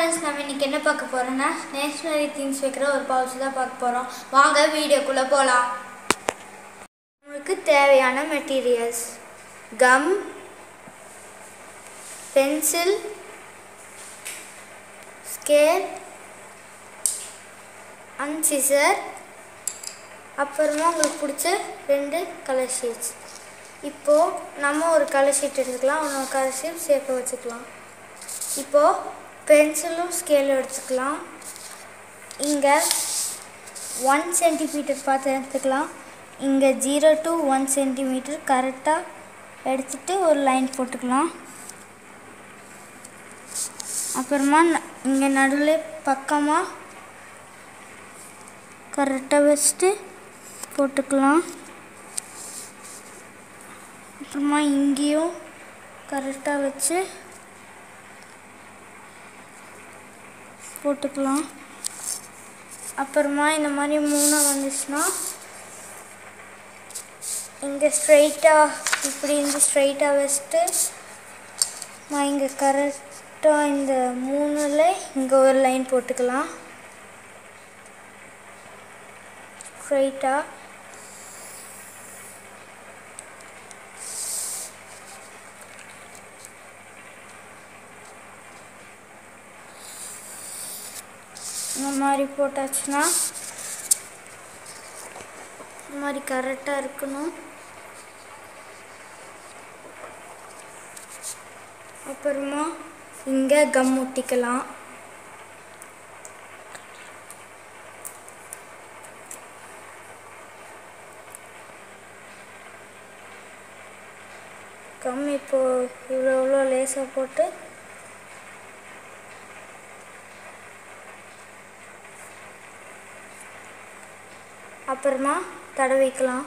Friends நம்ம இன்னைக்கு என்ன பார்க்க போறோம்னா ஸ்டேஷ்னரி திங்ஸ் வைக்கிற ஒரு பவுச் தான் பார்க்க போறோம் வாங்க வீடியோக்குள்ள போகலாம் நமக்கு தேவையான materials gum pencil scale and scissor அப்புறமா உங்களுக்கு பிடிச்ச ரெண்டு கலர் ஷீட்ஸ் இப்போது நம்ம ஒரு கலர் ஷீட் எடுத்துக்கலாம் இன்னொரு கலர் ஷீட் சேஃபாக வச்சுக்கலாம் இப்போது பென்சிலும் ஸ்கேலும் எடுத்துக்கலாம் இங்கே ஒன் சென்டிமீட்டர் பார்த்து எடுத்துக்கலாம் இங்கே ஜீரோ டு ஒன் சென்டிமீட்டர் கரெக்டாக எடுத்துட்டு ஒரு லைன் போட்டுக்கலாம் அப்புறமா இங்கே நடுவில் பக்கமாக கரெக்டாக வச்சுட்டு போட்டுக்கலாம் அப்புறமா இங்கேயும் கரெக்டாக வச்சு போட்டுக்கலாம் அப்புறமா இந்த மாதிரி மூணாக வந்துச்சுன்னா இங்கே ஸ்ட்ரைட்டாக இப்படி இருந்து ஸ்ட்ரைட்டாக வச்சுட்டு நான் இங்கே கரெக்டாக இந்த மூணில் இங்கே ஒரு லைன் போட்டுக்கலாம் ஸ்ட்ரைட்டாக இந்த மாதிரி போட்டாச்சுன்னா இந்த மாதிரி கரெக்டாக இருக்கணும் அப்புறமா இங்கே கம் ஒட்டிக்கலாம் கம் இப்போ இவ்வளோ இவ்வளோ லேசாக போட்டு அப்புறமா தடவிக்கலாம்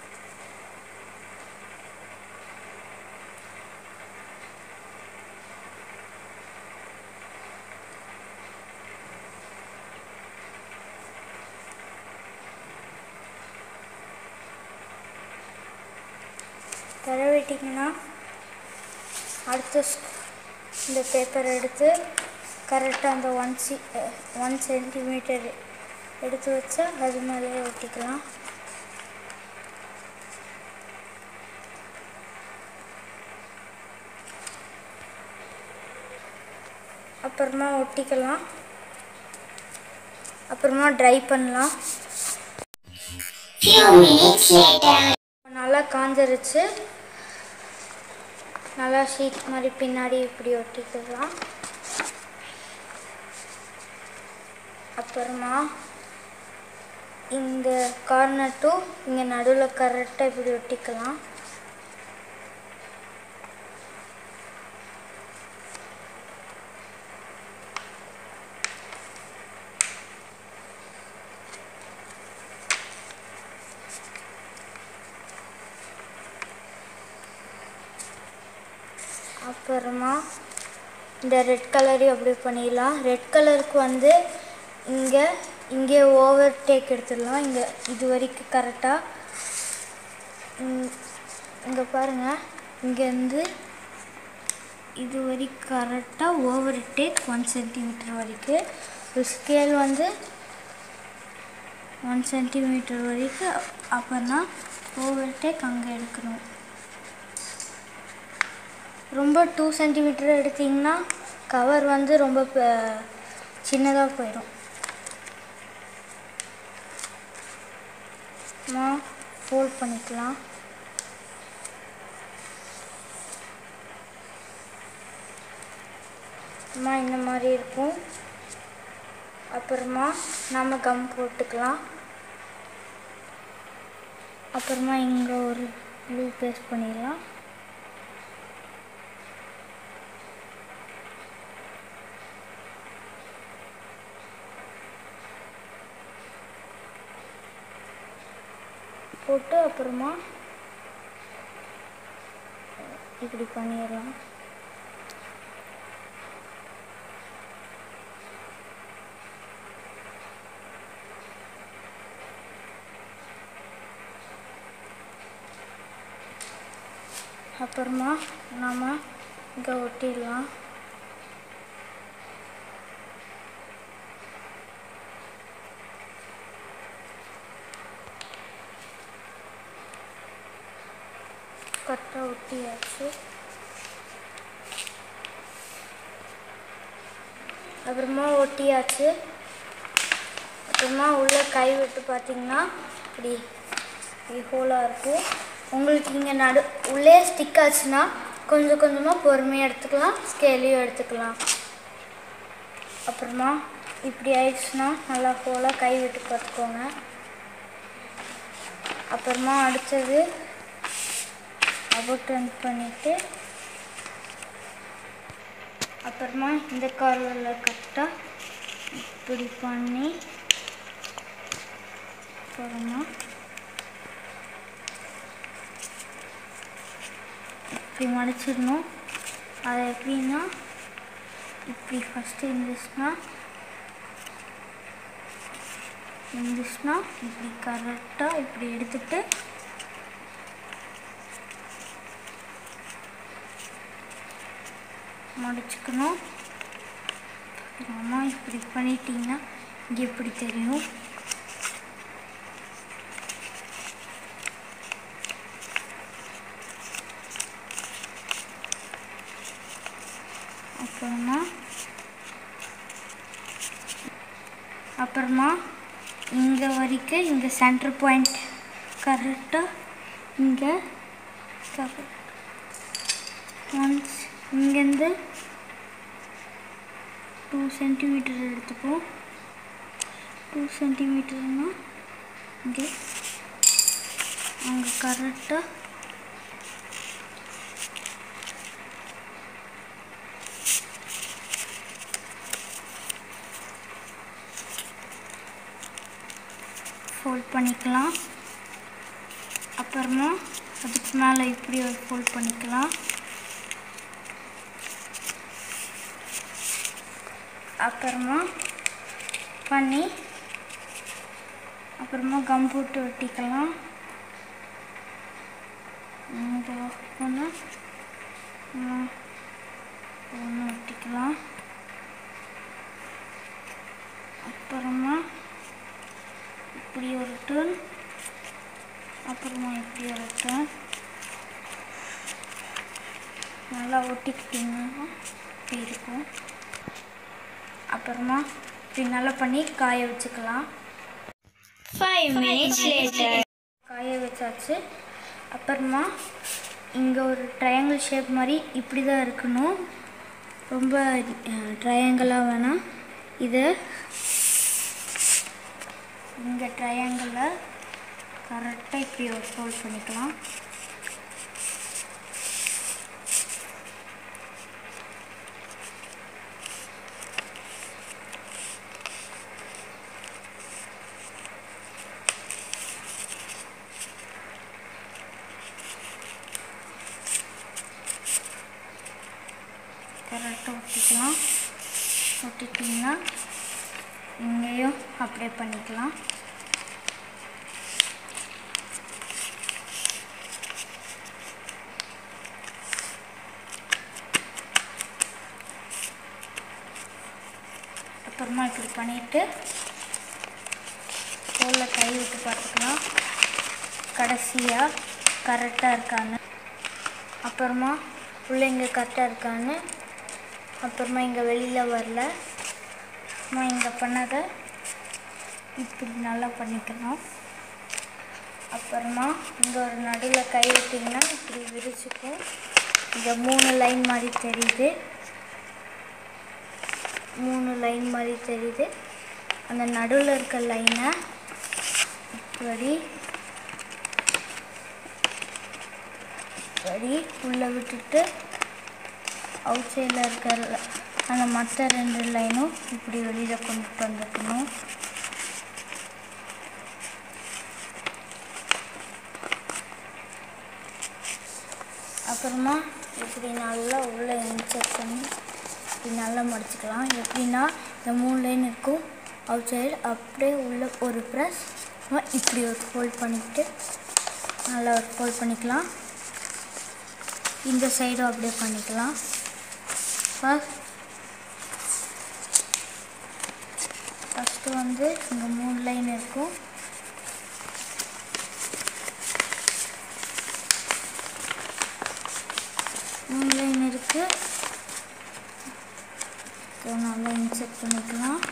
தடவிட்டிங்கன்னா அடுத்த ஸ்- இந்த பேப்பர் எடுத்து கரெக்டாக அந்த ஒன் சி ஒன் சென்டிமீட்டர் எடுத்து வச்சா அது மேலே ஒட்டிக்கலாம் அப்புறமா ஒட்டிக்கலாம் அப்புறமா ட்ரை பண்ணலாம் Few minutes later. நல்லா காஞ்சிருச்சு நல்லா ஷீட் மாதிரி பின்னாடி இப்படி ஒட்டிக்கலாம் அப்புறமா இந்த கார்னர் டூ இங்கே நடுவில் கரெக்டாக இப்படி ஒட்டிக்கலாம் அப்புறமா இந்த ரெட் கலரையும் அப்படி பண்ணிடலாம் ரெட் கலருக்கு வந்து இங்கே இங்கே ஓவர் டேக் எடுத்துடலாம் இங்கே இது வரைக்கும் கரெக்டாக இங்கே பாருங்கள் இங்கேருந்து இது வரைக்கும் கரெக்டாக ஓவர் டேக் ஒன் சென்டிமீட்டர் வரைக்கும் ஒரு ஸ்கேல் வந்து ஒன் சென்டிமீட்டர் வரைக்கும் அப்போனா ஓவர் டேக் அங்கே எடுக்கணும் ரொம்ப டூ சென்டிமீட்டர் எடுத்தீங்கன்னா கவர் வந்து ரொம்ப சின்னதாக போயிடும் ஃபோல்ட் பண்ணிக்கலாம் அம்மா இந்த மாதிரி இருக்கும் அப்புறமா நம்ம கம் போட்டுக்கலாம் அப்புறமா இங்கே ஒரு ப்ளூ பேஸ்ட் பண்ணிடலாம் போட்டு அப்புறமா இப்படி பண்ணிடலாம் அப்புறமா நாம் இங்கே ஒட்டிடலாம் கரெக்டாக ஒட்டியாச்சு அப்புறமா ஒட்டியாச்சு அப்புறமா உள்ள கை விட்டு பார்த்தீங்கன்னா இப்படி இப்படி ஹோலாக இருக்கும் உங்களுக்கு இங்கே நடு உள்ளே ஸ்டிக் ஆச்சுன்னா கொஞ்சம் கொஞ்சமாக பொறுமையாக எடுத்துக்கலாம் ஸ்கேலையும் எடுத்துக்கலாம் அப்புறமா இப்படி ஆயிடுச்சுன்னா நல்லா ஹோலாக கை விட்டு பார்த்துக்கோங்க அப்புறமா அடுத்தது அபவுட் டர்ன் பண்ணிவிட்டு அப்புறமா இந்த கார்னரில் கரெக்டாக இப்படி பண்ணி அப்புறமா இப்படி மடிச்சிடணும் அது எப்படின்னா இப்படி ஃபஸ்ட்டு இருந்துச்சுன்னா இருந்துச்சுன்னா இப்படி கரெக்டாக இப்படி எடுத்துட்டு மடிச்சுக்கணும் அம்மா இப்படி பண்ணிட்டீங்கன்னா இங்கே இப்படி தெரியும் அப்புறமா அப்புறமா இங்கே வரைக்கும் இங்கே சென்டர் பாயிண்ட் கரெக்டாக இங்கே கரெக்ட் ஒன்ஸ் இங்கேருந்து டூ சென்டிமீட்டர் எடுத்துப்போம் டூ சென்டிமீட்டர்னா இங்கே அங்கே கரெக்டாக ஃபோல்ட் பண்ணிக்கலாம் அப்புறமா அதுக்கு மேலே இப்படி ஒரு ஃபோல்ட் பண்ணிக்கலாம் அப்புறமா பண்ணி அப்புறமா கம் போட்டு ஒட்டிக்கலாம் இங்கே ஒன்று ஒன்று ஒட்டிக்கலாம் அப்புறமா இப்படி ஒரு டர்ன் அப்புறமா இப்படி ஒரு டர்ன் நல்லா ஒட்டிக்கிட்டிங்கன்னா இப்படி இருக்கும் அப்புறமா இப்படி நல்லா பண்ணி காய வச்சுக்கலாம் Five minutes later. காய வச்சாச்சு அப்புறமா இங்கே ஒரு ட்ரையாங்கிள் ஷேப் மாதிரி இப்படி தான் இருக்கணும் ரொம்ப ட்ரையாங்கிளாக வேணாம் இதை இங்கே ட்ரையாங்கிளில் கரெக்டாக இப்படி ஒரு ஃபோல்ட் பண்ணிக்கலாம் கரெக்டாக ஒட்டிக்கலாம் ஒட்டிட்டிங்கன்னா இங்கேயும் அப்ளை பண்ணிக்கலாம் அப்புறமா இப்படி பண்ணிவிட்டு தோலில் கை விட்டு பார்த்துக்கலாம் கடைசியாக கரெக்டாக இருக்கான்னு அப்புறமா உள்ள இங்கே கரெக்டாக இருக்கான்னு அப்புறமா இங்கே வெளியில் வரல அப்புறமா இங்கே பண்ணதை இப்படி நல்லா பண்ணிக்கணும் அப்புறமா இங்கே ஒரு நடுவில் கை விட்டிங்கன்னா இப்படி விரிச்சுக்கும் இங்கே மூணு லைன் மாதிரி தெரியுது மூணு லைன் மாதிரி தெரியுது அந்த நடுவில் இருக்க லைனை இப்படி இப்படி உள்ளே விட்டுட்டு அவுட் சைடில் இருக்கிற அந்த மற்ற ரெண்டு லைனும் இப்படி வெளியில் கொண்டுட்டு வந்துக்கணும் அப்புறமா இப்படி நல்லா உள்ளே இன்சர்ட் பண்ணி இப்படி நல்லா மடிச்சுக்கலாம் எப்படின்னா இந்த மூணு லைன் இருக்கும் அவுட் சைடு அப்படியே உள்ள ஒரு ப்ரெஸ் இப்படி ஒரு ஃபோல்ட் பண்ணிக்கிட்டு நல்லா ஒரு ஃபோல்ட் பண்ணிக்கலாம் இந்த சைடும் அப்படியே பண்ணிக்கலாம் ஃபர்ஸ்ட் ஃபஸ்ட்டு வந்து இங்கே மூணு லைன் இருக்கும் இதை நல்லா இன்செர்ட் பண்ணிக்கலாம்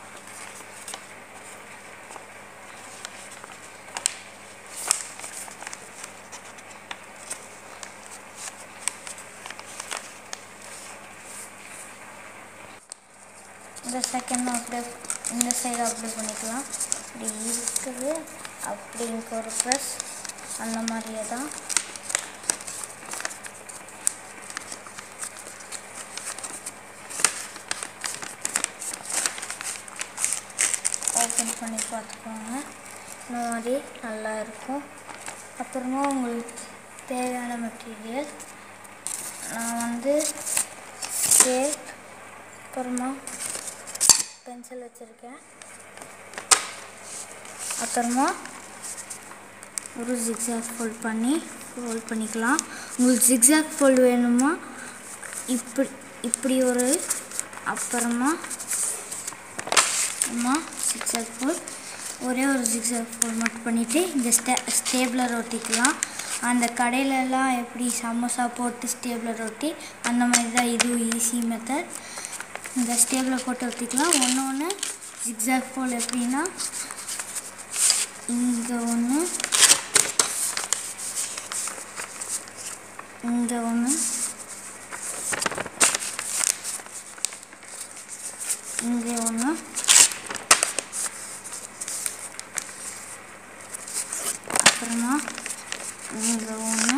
இந்த செகண்ட் அப்படியே இந்த சைடு அப்ளை பண்ணிக்கலாம் இப்படி இருக்குது அப்படி இங்கே ஒரு ப்ரெஸ் அந்த மாதிரியே தான் ஓப்பன் பண்ணி பார்த்துக்கோங்க இந்த மாதிரி நல்லா இருக்கும் அப்புறமா உங்களுக்கு தேவையான மெட்டீரியல் நான் வந்து டேப் அப்புறமா பென்சில் வச்சுருக்கேன் அப்புறமா ஒரு ஜிக்ஸாக் ஃபோல்ட் பண்ணி ஃபோல்ட் பண்ணிக்கலாம் உங்களுக்கு ஜிக்ஸாக் ஃபோல்டு வேணுமா இப்படி இப்படி ஒரு அப்புறமா அம்மா ஜிக்ஸாக் ஃபோல்ட் ஒரே ஒரு ஜிக்ஸாக் ஃபோல்ட் மட்டும் பண்ணிவிட்டு இந்த ஸ்டே ஸ்டேப்லர் ஒட்டிக்கலாம் அந்த கடையிலலாம் எப்படி சமோசா போட்டு ஸ்டேப்லர் ஒட்டி அந்த மாதிரி தான் இதுவும் ஈஸி மெத்தட் இந்த ஸ்டேபில் போட்டு ஒட்டிக்கலாம் ஒன்று ஒன்று ஜிக்ஸாக் ஃபோல் எப்படின்னா இங்கே ஒன்று இங்கே ஒன்று இங்கே ஒன்று அப்புறமா இங்கே ஒன்று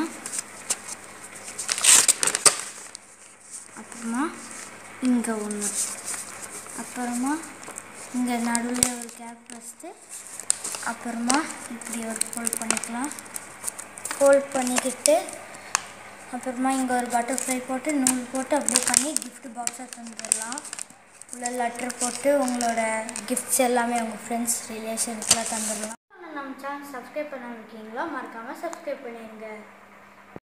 அப்புறமா இங்கே ஒன்று அப்புறமா இங்கே நடுவில் ஒரு கேப் வச்சுட்டு அப்புறமா இப்படி ஒரு ஃபோல்ட் பண்ணிக்கலாம் ஃபோல்ட் பண்ணிக்கிட்டு அப்புறமா இங்கே ஒரு பட்டர்ஃப்ளை போட்டு நூல் போட்டு அப்படியே பண்ணி gift பாக்ஸாக தந்துடலாம் உள்ள லெட்டர் போட்டு உங்களோட கிஃப்ட்ஸ் எல்லாமே உங்கள் ஃப்ரெண்ட்ஸ் ரிலேஷனுக்குலாம் தந்துடலாம் நம்ம சேனல் சப்ஸ்கிரைப் பண்ண இருக்கீங்களா மறக்காமல் சப்ஸ்கிரைப் பண்ணிடுங்க